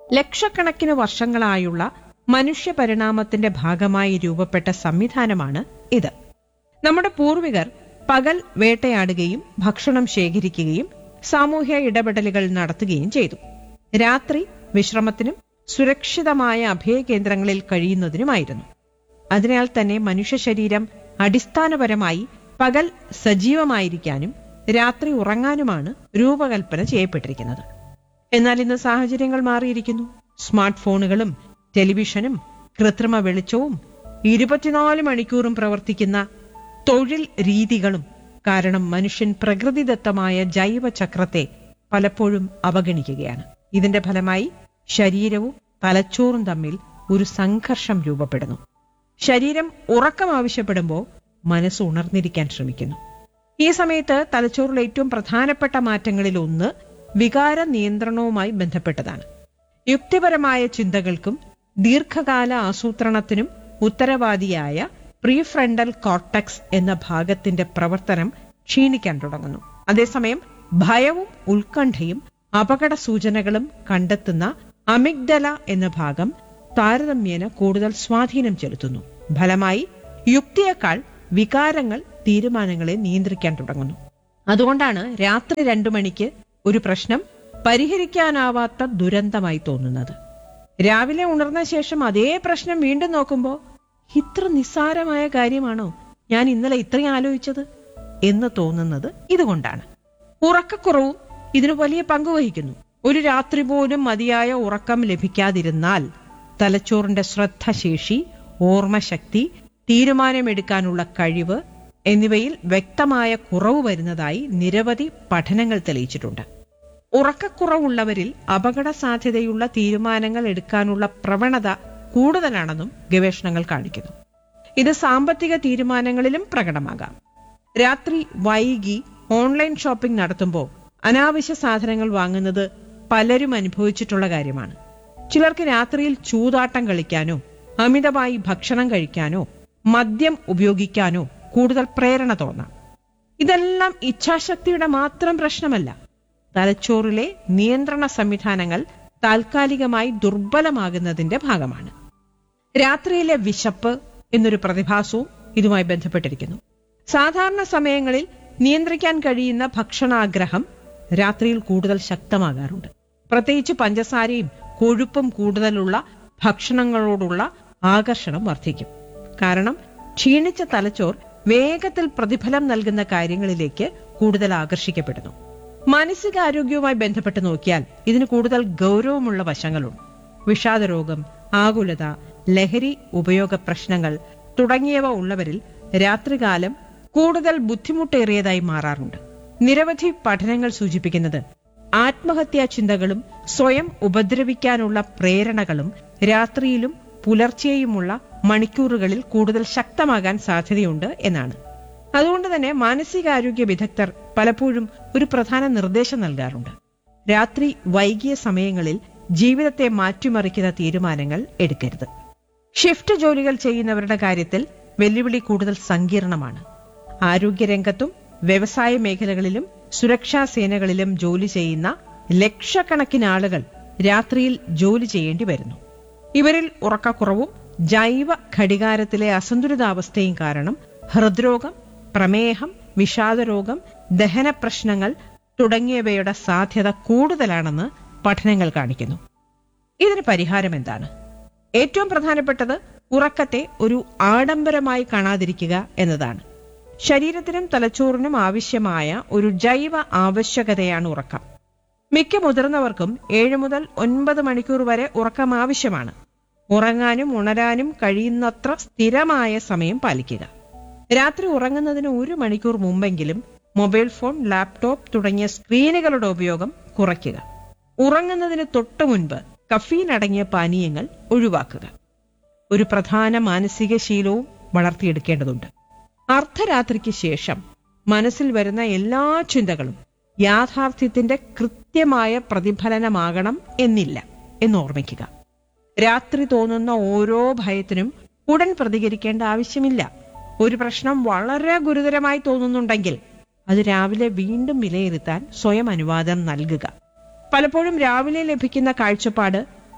ലക്ഷക്കണക്കിന് വർഷങ്ങളായുള്ള മനുഷ്യ പരിണാമത്തിന്റെ ഭാഗമായി രൂപപ്പെട്ട സംവിധാനമാണ് ഇത് നമ്മുടെ പൂർവികർ പകൽ വേട്ടയാടുകയും ഭക്ഷണം ശേഖരിക്കുകയും സാമൂഹ്യ ഇടപെടലുകൾ നടത്തുകയും ചെയ്തു രാത്രി വിശ്രമത്തിനും സുരക്ഷിതമായ അഭയകേന്ദ്രങ്ങളിൽ കഴിയുന്നതിനുമായിരുന്നു അതിനാൽ തന്നെ മനുഷ്യ ശരീരം അടിസ്ഥാനപരമായി പകൽ സജീവമായിരിക്കാനും രാത്രി ഉറങ്ങാനുമാണ് രൂപകൽപ്പന ചെയ്യപ്പെട്ടിരിക്കുന്നത് എന്നാൽ ഇന്ന് സാഹചര്യങ്ങൾ മാറിയിരിക്കുന്നു സ്മാർട്ട് ഫോണുകളും ടെലിവിഷനും കൃത്രിമ വെളിച്ചവും ഇരുപത്തിനാല് മണിക്കൂറും പ്രവർത്തിക്കുന്ന തൊഴിൽ രീതികളും കാരണം മനുഷ്യൻ പ്രകൃതിദത്തമായ ജൈവചക്രത്തെ പലപ്പോഴും അവഗണിക്കുകയാണ് ഇതിന്റെ ഫലമായി ശരീരവും തലച്ചോറും തമ്മിൽ ഒരു സംഘർഷം രൂപപ്പെടുന്നു ശരീരം ഉറക്കം ആവശ്യപ്പെടുമ്പോൾ മനസ്സ് ഉണർന്നിരിക്കാൻ ശ്രമിക്കുന്നു ഈ സമയത്ത് തലച്ചോറിൽ ഏറ്റവും പ്രധാനപ്പെട്ട മാറ്റങ്ങളിൽ ഒന്ന് വികാര നിയന്ത്രണവുമായി ബന്ധപ്പെട്ടതാണ് യുക്തിപരമായ ചിന്തകൾക്കും ദീർഘകാല ആസൂത്രണത്തിനും ഉത്തരവാദിയായ പ്രീഫ്രണ്ടൽ കോർട്ടക്സ് എന്ന ഭാഗത്തിന്റെ പ്രവർത്തനം ക്ഷീണിക്കാൻ തുടങ്ങുന്നു അതേസമയം ഭയവും ഉത്കണ്ഠയും അപകട സൂചനകളും കണ്ടെത്തുന്ന അമിഗ്ഡല എന്ന ഭാഗം താരതമ്യേന കൂടുതൽ സ്വാധീനം ചെലുത്തുന്നു ഫലമായി യുക്തിയേക്കാൾ വികാരങ്ങൾ തീരുമാനങ്ങളെ നിയന്ത്രിക്കാൻ തുടങ്ങുന്നു അതുകൊണ്ടാണ് രാത്രി രണ്ടു മണിക്ക് ഒരു പ്രശ്നം പരിഹരിക്കാനാവാത്ത ദുരന്തമായി തോന്നുന്നത് രാവിലെ ഉണർന്ന ശേഷം അതേ പ്രശ്നം വീണ്ടും നോക്കുമ്പോൾ ഇത്ര നിസ്സാരമായ കാര്യമാണോ ഞാൻ ഇന്നലെ ഇത്രയും ആലോചിച്ചത് എന്ന് തോന്നുന്നത് ഇതുകൊണ്ടാണ് ഉറക്കക്കുറവും ഇതിന് വലിയ പങ്ക് വഹിക്കുന്നു ഒരു രാത്രി പോലും മതിയായ ഉറക്കം ലഭിക്കാതിരുന്നാൽ തലച്ചോറിന്റെ ശ്രദ്ധശേഷി ഓർമ്മശക്തി തീരുമാനമെടുക്കാനുള്ള കഴിവ് എന്നിവയിൽ വ്യക്തമായ കുറവ് വരുന്നതായി നിരവധി പഠനങ്ങൾ തെളിയിച്ചിട്ടുണ്ട് ഉറക്കക്കുറവുള്ളവരിൽ അപകട സാധ്യതയുള്ള തീരുമാനങ്ങൾ എടുക്കാനുള്ള പ്രവണത കൂടുതലാണെന്നും ഗവേഷണങ്ങൾ കാണിക്കുന്നു ഇത് സാമ്പത്തിക തീരുമാനങ്ങളിലും പ്രകടമാകാം രാത്രി വൈകി ഓൺലൈൻ ഷോപ്പിംഗ് നടത്തുമ്പോൾ അനാവശ്യ സാധനങ്ങൾ വാങ്ങുന്നത് പലരും അനുഭവിച്ചിട്ടുള്ള കാര്യമാണ് ചിലർക്ക് രാത്രിയിൽ ചൂതാട്ടം കളിക്കാനോ അമിതമായി ഭക്ഷണം കഴിക്കാനോ മദ്യം ഉപയോഗിക്കാനോ കൂടുതൽ പ്രേരണ തോന്നാം ഇതെല്ലാം ഇച്ഛാശക്തിയുടെ മാത്രം പ്രശ്നമല്ല തലച്ചോറിലെ നിയന്ത്രണ സംവിധാനങ്ങൾ താൽക്കാലികമായി ദുർബലമാകുന്നതിന്റെ ഭാഗമാണ് രാത്രിയിലെ വിശപ്പ് എന്നൊരു പ്രതിഭാസവും ഇതുമായി ബന്ധപ്പെട്ടിരിക്കുന്നു സാധാരണ സമയങ്ങളിൽ നിയന്ത്രിക്കാൻ കഴിയുന്ന ഭക്ഷണാഗ്രഹം രാത്രിയിൽ കൂടുതൽ ശക്തമാകാറുണ്ട് പ്രത്യേകിച്ച് പഞ്ചസാരയും കൊഴുപ്പും കൂടുതലുള്ള ഭക്ഷണങ്ങളോടുള്ള ആകർഷണം വർദ്ധിക്കും കാരണം ക്ഷീണിച്ച തലച്ചോർ വേഗത്തിൽ പ്രതിഫലം നൽകുന്ന കാര്യങ്ങളിലേക്ക് കൂടുതൽ ആകർഷിക്കപ്പെടുന്നു മാനസികാരോഗ്യവുമായി ബന്ധപ്പെട്ട് നോക്കിയാൽ ഇതിന് കൂടുതൽ ഗൗരവമുള്ള വശങ്ങളുണ്ട് വിഷാദരോഗം ആകുലത ലഹരി ഉപയോഗ പ്രശ്നങ്ങൾ തുടങ്ങിയവ ഉള്ളവരിൽ രാത്രികാലം കൂടുതൽ ബുദ്ധിമുട്ടേറിയതായി മാറാറുണ്ട് നിരവധി പഠനങ്ങൾ സൂചിപ്പിക്കുന്നത് ആത്മഹത്യാ ചിന്തകളും സ്വയം ഉപദ്രവിക്കാനുള്ള പ്രേരണകളും രാത്രിയിലും പുലർച്ചെയുമുള്ള മണിക്കൂറുകളിൽ കൂടുതൽ ശക്തമാകാൻ സാധ്യതയുണ്ട് എന്നാണ് അതുകൊണ്ട് തന്നെ മാനസികാരോഗ്യ വിദഗ്ധർ പലപ്പോഴും ഒരു പ്രധാന നിർദ്ദേശം നൽകാറുണ്ട് രാത്രി വൈകിയ സമയങ്ങളിൽ ജീവിതത്തെ മാറ്റിമറിക്കുന്ന തീരുമാനങ്ങൾ എടുക്കരുത് ഷിഫ്റ്റ് ജോലികൾ ചെയ്യുന്നവരുടെ കാര്യത്തിൽ വെല്ലുവിളി കൂടുതൽ സങ്കീർണമാണ് ആരോഗ്യരംഗത്തും വ്യവസായ മേഖലകളിലും സുരക്ഷാ സേനകളിലും ജോലി ചെയ്യുന്ന ലക്ഷക്കണക്കിന് ആളുകൾ രാത്രിയിൽ ജോലി ചെയ്യേണ്ടി വരുന്നു ഇവരിൽ ഉറക്കക്കുറവും ജൈവ ഘടികാരത്തിലെ അസന്തുലിതാവസ്ഥയും കാരണം ഹൃദ്രോഗം പ്രമേഹം വിഷാദരോഗം ദഹന പ്രശ്നങ്ങൾ തുടങ്ങിയവയുടെ സാധ്യത കൂടുതലാണെന്ന് പഠനങ്ങൾ കാണിക്കുന്നു ഇതിന് പരിഹാരം എന്താണ് ഏറ്റവും പ്രധാനപ്പെട്ടത് ഉറക്കത്തെ ഒരു ആഡംബരമായി കാണാതിരിക്കുക എന്നതാണ് ശരീരത്തിനും തലച്ചോറിനും ആവശ്യമായ ഒരു ജൈവ ആവശ്യകതയാണ് ഉറക്കം മിക്ക മുതിർന്നവർക്കും ഏഴ് മുതൽ ഒൻപത് മണിക്കൂർ വരെ ഉറക്കം ആവശ്യമാണ് ഉറങ്ങാനും ഉണരാനും കഴിയുന്നത്ര സ്ഥിരമായ സമയം പാലിക്കുക രാത്രി ഉറങ്ങുന്നതിന് ഒരു മണിക്കൂർ മുമ്പെങ്കിലും മൊബൈൽ ഫോൺ ലാപ്ടോപ്പ് തുടങ്ങിയ സ്ക്രീനുകളുടെ ഉപയോഗം കുറയ്ക്കുക ഉറങ്ങുന്നതിന് തൊട്ടു മുൻപ് കഫീൻ അടങ്ങിയ പാനീയങ്ങൾ ഒഴിവാക്കുക ഒരു പ്രധാന മാനസിക ശീലവും വളർത്തിയെടുക്കേണ്ടതുണ്ട് അർദ്ധരാത്രിക്ക് ശേഷം മനസ്സിൽ വരുന്ന എല്ലാ ചിന്തകളും യാഥാർത്ഥ്യത്തിന്റെ കൃത്യമായ പ്രതിഫലനമാകണം എന്നില്ല എന്ന് ഓർമ്മിക്കുക രാത്രി തോന്നുന്ന ഓരോ ഭയത്തിനും ഉടൻ പ്രതികരിക്കേണ്ട ആവശ്യമില്ല ഒരു പ്രശ്നം വളരെ ഗുരുതരമായി തോന്നുന്നുണ്ടെങ്കിൽ അത് രാവിലെ വീണ്ടും വിലയിരുത്താൻ സ്വയം അനുവാദം നൽകുക പലപ്പോഴും രാവിലെ ലഭിക്കുന്ന കാഴ്ചപ്പാട്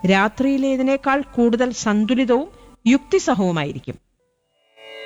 രാത്രിയിലേതിനേക്കാൾ കൂടുതൽ സന്തുലിതവും യുക്തിസഹവുമായിരിക്കും